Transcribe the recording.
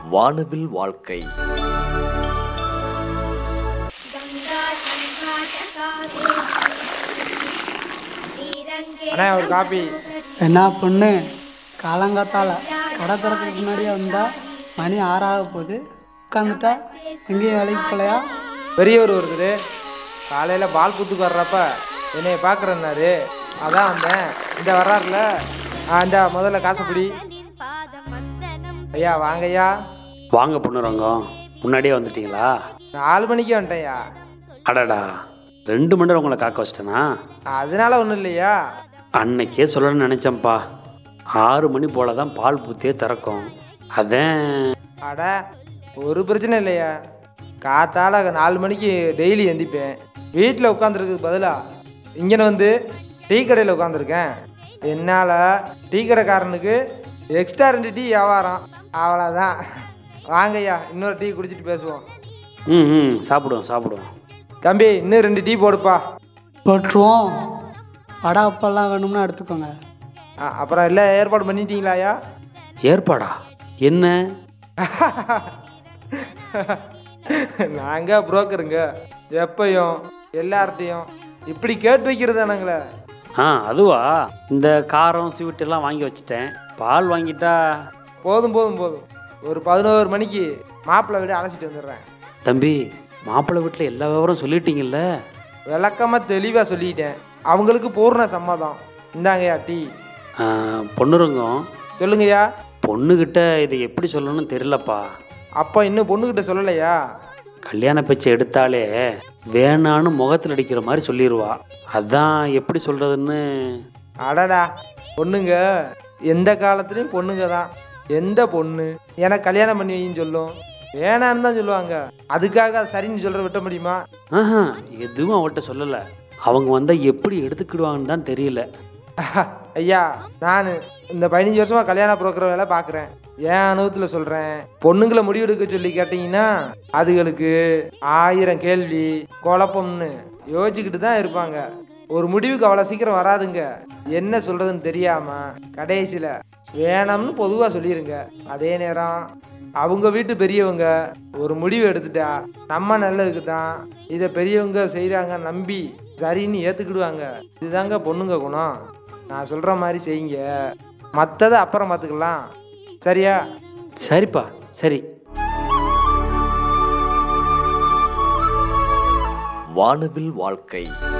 வானவில் வாழ்க்கை அண்ணா ஒரு காப்பி என்ன பொண்ணு காலங்காத்தால கடை திறக்கிறதுக்கு முன்னாடியே வந்தா மணி ஆறாக போகுது உட்காந்துட்டா எங்கேயும் வேலைக்கு போகலையா பெரியவர் ஒருத்தர் காலையில் பால் குத்துக்கு வர்றப்ப என்னைய பார்க்குறேன்னாரு அதான் வந்தேன் இந்த வர்றாருல ஆ இந்த முதல்ல காசை பிடி ஐயா வாங்க ஐயா வாங்க பொண்ணுரங்கம் முன்னாடியே வந்துட்டீங்களா நாலு மணிக்கே வந்துட்டேன்யா அடடா ரெண்டு மணி நேரம் உங்களை காக்க வச்சிட்டேனா அதனால ஒன்றும் இல்லையா அன்னைக்கே சொல்லணும்னு நினச்சேன்ப்பா ஆறு மணி போல தான் பால் பூத்தே திறக்கும் அதான் அட ஒரு பிரச்சனை இல்லையா காத்தால நாலு மணிக்கு டெய்லி எந்திப்பேன் வீட்டில் உட்காந்துருக்கு பதிலாக இங்கே வந்து டீ கடையில் உட்காந்துருக்கேன் என்னால் டீ கடைக்காரனுக்கு எக்ஸ்ட்ரா ரெண்டு டீ வியாபாரம் அவ்வளோதான் வாங்கய்யா இன்னொரு டீ குடிச்சிட்டு பேசுவோம் ம் ம் சாப்பிடுவோம் சாப்பிடுவோம் தம்பி இன்னும் ரெண்டு டீ போடுப்பா போட்டுருவோம் வடை அப்பெல்லாம் வேணும்னா எடுத்துக்கோங்க ஆ, அப்புறம் எல்லாம் ஏற்பாடு பண்ணிட்டீங்களாயா ஏற்பாடா என்ன நாங்கள் புரோக்கருங்க எப்பயும் எல்லார்ட்டையும் இப்படி கேட்டு வைக்கிறதானங்களே ஆ அதுவா இந்த காரம் ஸ்வீட் எல்லாம் வாங்கி வச்சுட்டேன் பால் வாங்கிட்டா போதும் போதும் போதும் ஒரு பதினோரு மணிக்கு மாப்பிள்ளை வீடு அழைச்சிட்டு வந்துடுறேன் தம்பி மாப்பிள்ளை வீட்டில் எல்லா விவரம் சொல்லிட்டீங்கல்ல விளக்கமாக தெளிவாக சொல்லிட்டேன் அவங்களுக்கு பூர்ண சம்மதம் இந்தாங்கய்யா டீ ஆ, பொண்ணுரங்கம் சொல்லுங்கய்யா பொண்ணுக்கிட்ட இதை எப்படி சொல்லணும்னு தெரியலப்பா அப்போ இன்னும் பொண்ணுக்கிட்ட சொல்லலையா கல்யாண பேச்சை எடுத்தாலே வேணான்னு முகத்தில் அடிக்கிற மாதிரி சொல்லிடுவா அதான் எப்படி சொல்கிறதுன்னு அடடா பொண்ணுங்க எந்த காலத்துலேயும் பொண்ணுங்க தான் எந்த பொண்ணு எனக்கு கல்யாணம் பண்ணி வைன்னு சொல்லும் வேணான்னு தான் சொல்லுவாங்க அதுக்காக அது சரின்னு சொல்கிற விட்ட முடியுமா ஆஹா எதுவும் அவள்கிட்ட சொல்லலை அவங்க வந்தால் எப்படி எடுத்துக்கிடுவாங்கன்னு தான் தெரியல ஐயா நான் இந்த பதினஞ்சு வருஷமா கல்யாண புரோக்கர் வேலை பார்க்குறேன் என் அனுபவத்தில் சொல்கிறேன் பொண்ணுங்களை முடிவெடுக்க சொல்லி கேட்டிங்கன்னா அதுகளுக்கு ஆயிரம் கேள்வி குழப்பம்னு யோசிச்சுக்கிட்டு தான் இருப்பாங்க ஒரு முடிவுக்கு அவ்வளோ சீக்கிரம் வராதுங்க என்ன சொல்கிறதுன்னு தெரியாமல் கடைசியில் வேணாம்னு பொதுவாக சொல்லிடுங்க அதே நேரம் அவங்க வீட்டு பெரியவங்க ஒரு முடிவு எடுத்துட்டா நம்ம நல்லதுக்கு தான் இதை பெரியவங்க செய்கிறாங்க நம்பி சரின்னு ஏற்றுக்கிடுவாங்க இதுதாங்க பொண்ணுங்க குணம் நான் சொல்கிற மாதிரி செய்யுங்க மற்றதை அப்புறம் பார்த்துக்கலாம் சரியா சரிப்பா சரி வானவில் வாழ்க்கை